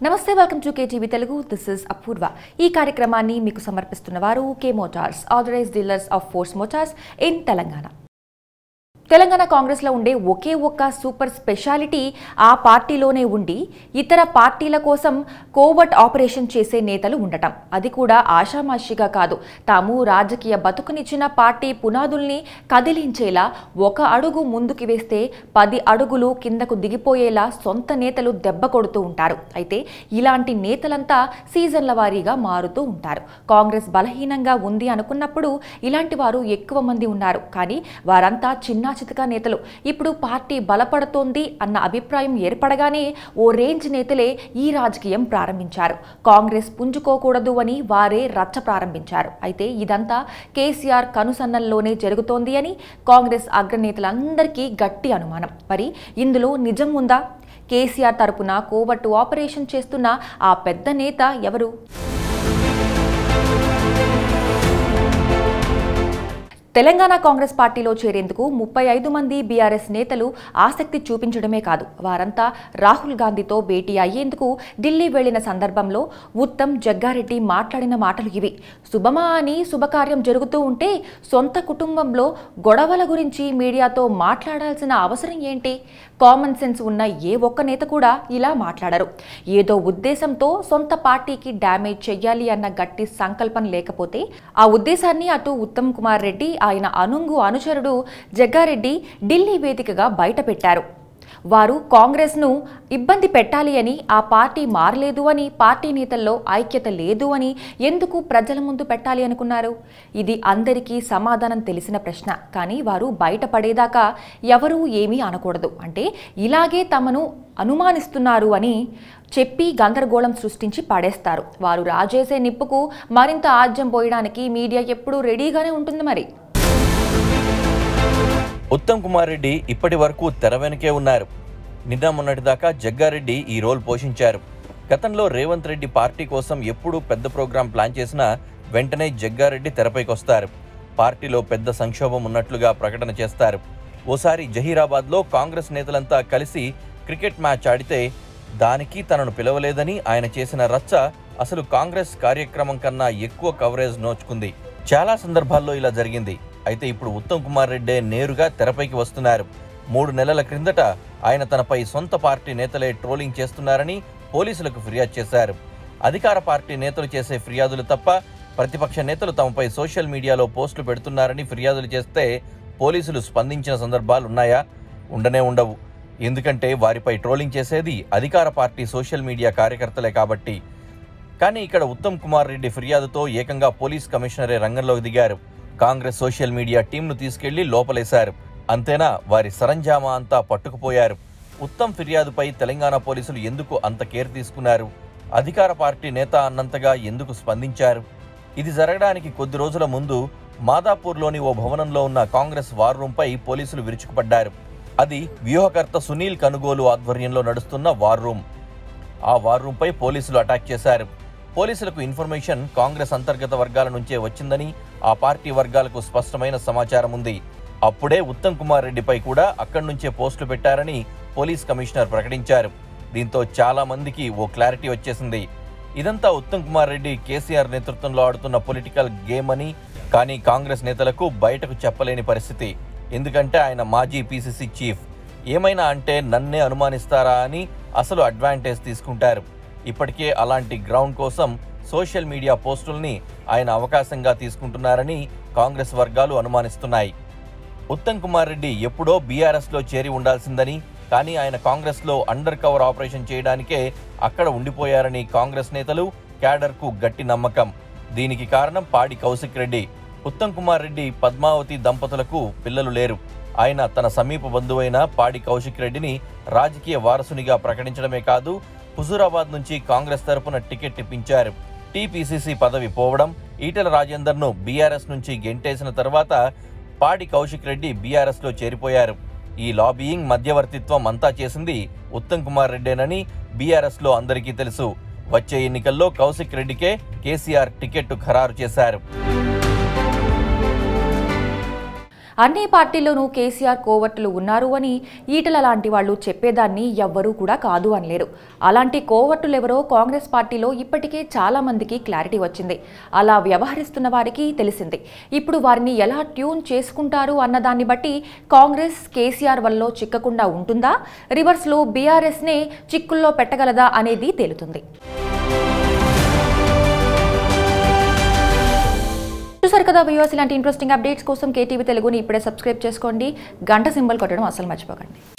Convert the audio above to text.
నమస్తే welcome to KTV Telugu this is Apoorva ఈ కార్యక్రమాన్ని మీకు సమర్పిస్తున్న వారు K Motors authorise dealers of Force Motors in Telangana Telangana కాంగ్రెస్లో ఉండే ఒకే ఒక్క సూపర్ స్పెషాలిటీ ఆ పార్టీలోనే ఉండి ఇతర పార్టీల కోసం కోవట్ ఆపరేషన్ చేసే నేతలు ఉండటం అది కూడా ఆషామాషిగా కాదు తాము రాజకీయ బతుకునిచ్చిన పార్టీ పునాదుల్ని కదిలించేలా ఒక అడుగు ముందుకు వేస్తే పది అడుగులు కిందకు దిగిపోయేలా సొంత నేతలు దెబ్బ కొడుతూ ఉంటారు అయితే ఇలాంటి నేతలంతా సీజన్ల వారీగా మారుతూ ఉంటారు కాంగ్రెస్ బలహీనంగా ఉంది అనుకున్నప్పుడు ఇలాంటి వారు ఎక్కువ మంది ఉన్నారు కానీ వారంతా చిన్న చితక నేతలు ఇప్పుడు పార్టీ బలపడుతోంది అన్న అభిప్రాయం ఏర్పడగానే ఓ రేంజ్ నేతలే ఈ రాజకీయం ప్రారంభించారు కాంగ్రెస్ పుంజుకోకూడదు అని వారే రచ్చ ప్రారంభించారు అయితే ఇదంతా కేసీఆర్ కనుసన్నల్లోనే జరుగుతోంది అని కాంగ్రెస్ అగ్రనేతలందరికీ గట్టి అనుమానం మరి ఇందులో నిజం ఉందా కేసీఆర్ తరపున కోవట్టు ఆపరేషన్ చేస్తున్న ఆ పెద్ద నేత ఎవరు తెలంగాణ కాంగ్రెస్ పార్టీలో చేరేందుకు ముప్పై ఐదు మంది బీఆర్ఎస్ నేతలు ఆసక్తి చూపించడమే కాదు వారంతా రాహుల్ గాంధీతో భేటీ అయ్యేందుకు ఢిల్లీ వెళ్లిన సందర్భంలో ఉత్తమ్ జగ్గారెడ్డి మాట్లాడిన మాటలు ఇవి శుభమా అని శుభకార్యం జరుగుతూ ఉంటే సొంత కుటుంబంలో గొడవల గురించి మీడియాతో మాట్లాడాల్సిన అవసరం ఏంటి కామన్ సెన్స్ ఉన్న ఏ ఒక్క నేత కూడా ఇలా మాట్లాడరు ఏదో ఉద్దేశంతో సొంత పార్టీకి డ్యామేజ్ చెయ్యాలి అన్న గట్టి సంకల్పం లేకపోతే ఆ ఉద్దేశాన్ని అటు ఉత్తమ్ కుమార్ రెడ్డి ఆయన అనుంగు అనుచరుడు జగ్గారెడ్డి ఢిల్లీ వేదికగా బయటపెట్టారు వారు కాంగ్రెస్ను ఇబ్బంది పెట్టాలి అని ఆ పార్టీ మారలేదు అని పార్టీ నేతల్లో ఐక్యత లేదు అని ఎందుకు ప్రజల ముందు పెట్టాలి అనుకున్నారు ఇది అందరికీ సమాధానం తెలిసిన ప్రశ్న కానీ వారు బయటపడేదాకా ఎవరూ ఏమీ అనకూడదు అంటే ఇలాగే తమను అనుమానిస్తున్నారు అని చెప్పి గందరగోళం సృష్టించి పడేస్తారు వారు రాజేసే నిప్పుకు మరింత ఆజ్యం పోయడానికి మీడియా ఎప్పుడూ రెడీగానే ఉంటుంది మరి ఉత్తమ్ కుమార్ రెడ్డి ఇప్పటి వరకు తెర వెనుకే ఉన్నారు నిన్న మొన్నటిదాకా జగ్గారెడ్డి ఈ రోల్ పోషించారు గతంలో రేవంత్ రెడ్డి పార్టీ కోసం ఎప్పుడూ పెద్ద ప్రోగ్రాం ప్లాన్ చేసినా వెంటనే జగ్గారెడ్డి తెరపైకి వస్తారు పార్టీలో పెద్ద సంక్షోభం ఉన్నట్లుగా ప్రకటన చేస్తారు ఓసారి జహీరాబాద్లో కాంగ్రెస్ నేతలంతా కలిసి క్రికెట్ మ్యాచ్ ఆడితే దానికి తనను పిలవలేదని ఆయన చేసిన రచ్చ అసలు కాంగ్రెస్ కార్యక్రమం కన్నా ఎక్కువ కవరేజ్ నోచుకుంది చాలా సందర్భాల్లో ఇలా జరిగింది అయితే ఇప్పుడు ఉత్తమ్ కుమార్ రెడ్డే నేరుగా తెరపైకి వస్తున్నారు మూడు నెలల క్రిందట ఆయన తనపై సొంత పార్టీ నేతలే ట్రోలింగ్ చేస్తున్నారని పోలీసులకు ఫిర్యాదు చేశారు అధికార పార్టీ నేతలు చేసే ఫిర్యాదులు తప్ప ప్రతిపక్ష నేతలు తమపై సోషల్ మీడియాలో పోస్టులు పెడుతున్నారని ఫిర్యాదులు చేస్తే పోలీసులు స్పందించిన సందర్భాలు ఉన్నాయా ఉండనే ఉండవు ఎందుకంటే వారిపై ట్రోలింగ్ చేసేది అధికార పార్టీ సోషల్ మీడియా కార్యకర్తలే కాబట్టి కానీ ఇక్కడ ఉత్తమ్ కుమార్ రెడ్డి ఫిర్యాదుతో ఏకంగా పోలీస్ కమిషనరే రంగంలోకి దిగారు కాంగ్రెస్ సోషల్ మీడియా టీంను తీసుకెళ్లి లోపలేశారు అంతేనా వారి సరంజామా అంతా పట్టుకుపోయారు ఉత్తమ్ ఫిర్యాదుపై తెలంగాణ పోలీసులు ఎందుకు అంత కేర్ తీసుకున్నారు అధికార పార్టీ నేత అన్నంతగా ఎందుకు స్పందించారు ఇది జరగడానికి కొద్ది రోజుల ముందు మాదాపూర్లోని ఓ భవనంలో ఉన్న కాంగ్రెస్ వార్ రూంపై పోలీసులు విరుచుకుపడ్డారు అది వ్యూహకర్త సునీల్ కనుగోలు ఆధ్వర్యంలో నడుస్తున్న వార్ రూమ్ ఆ వార్ రూంపై పోలీసులు అటాక్ చేశారు పోలీసులకు ఇన్ఫర్మేషన్ కాంగ్రెస్ అంతర్గత వర్గాల నుంచే వచ్చిందని ఆ పార్టీ వర్గాలకు స్పష్టమైన సమాచారం ఉంది అప్పుడే ఉత్తమ్ కుమార్ రెడ్డిపై కూడా అక్కడి నుంచే పోస్టులు పెట్టారని పోలీస్ కమిషనర్ ప్రకటించారు దీంతో చాలా మందికి ఓ క్లారిటీ వచ్చేసింది ఇదంతా ఉత్తమ్ కుమార్ రెడ్డి కేసీఆర్ నేతృత్వంలో ఆడుతున్న పొలిటికల్ గేమ్ అని కానీ కాంగ్రెస్ నేతలకు బయటకు చెప్పలేని పరిస్థితి ఎందుకంటే ఆయన మాజీ పీసీసీ చీఫ్ ఏమైనా అంటే నన్నే అనుమానిస్తారా అని అసలు అడ్వాంటేజ్ తీసుకుంటారు ఇప్పటికే అలాంటి గ్రౌండ్ కోసం సోషల్ మీడియా పోస్టుల్ని ఆయన అవకాశంగా తీసుకుంటున్నారని కాంగ్రెస్ వర్గాలు అనుమానిస్తున్నాయి ఉత్తమ్ కుమార్ రెడ్డి ఎప్పుడో బీఆర్ఎస్లో చేరి ఉండాల్సిందని కానీ ఆయన కాంగ్రెస్లో అండర్ కవర్ ఆపరేషన్ చేయడానికే అక్కడ ఉండిపోయారని కాంగ్రెస్ నేతలు క్యాడర్కు గట్టి నమ్మకం దీనికి కారణం పాడి కౌశిక్ రెడ్డి ఉత్తమ్ కుమార్ రెడ్డి పద్మావతి దంపతులకు పిల్లలు లేరు ఆయన తన సమీప బంధువైన పాడి కౌశిక్ రెడ్డిని రాజకీయ వారసునిగా ప్రకటించడమే కాదు హుజూరాబాద్ నుంచి కాంగ్రెస్ తరపున టికెట్ ఇప్పించారు టీపీసీసీ పదవి పోవడం ఈటెల రాజేందర్ను బీఆర్ఎస్ నుంచి గెంటేసిన తర్వాత పాడి కౌశిక్ రెడ్డి బీఆర్ఎస్ లో చేరిపోయారు ఈ లాబీయింగ్ మధ్యవర్తిత్వం అంతా చేసింది ఉత్తమ్ కుమార్ రెడ్డేనని బీఆర్ఎస్ లో అందరికీ తెలుసు వచ్చే ఎన్నికల్లో కౌశిక్ రెడ్డికే కేసీఆర్ టికెట్ ఖరారు చేశారు అన్ని పార్టీల్లోనూ కేసీఆర్ కోవర్టులు ఉన్నారు అని ఈటల లాంటి వాళ్ళు చెప్పేదాన్ని ఎవ్వరూ కూడా కాదు అనలేరు అలాంటి కోవర్టులెవరో కాంగ్రెస్ పార్టీలో ఇప్పటికే చాలా మందికి క్లారిటీ వచ్చింది అలా వ్యవహరిస్తున్న వారికి తెలిసింది ఇప్పుడు వారిని ఎలా ట్యూన్ చేసుకుంటారు అన్నదాన్ని బట్టి కాంగ్రెస్ కేసీఆర్ వల్ల చిక్కకుండా ఉంటుందా రివర్స్లో బీఆర్ఎస్నే చిక్కుల్లో పెట్టగలదా అనేది తేలుతుంది చూసారు కదా వ్యూవర్స్ ఇలాంటి ఇంట్రెస్టింగ్ అప్డేట్స్ కోసం కేటీవీ తెలుగుని ఇప్పుడే సబ్స్క్రైబ్ చేసుకోండి గంట సింబల్ కొట్టడం అసలు మర్చిపోకండి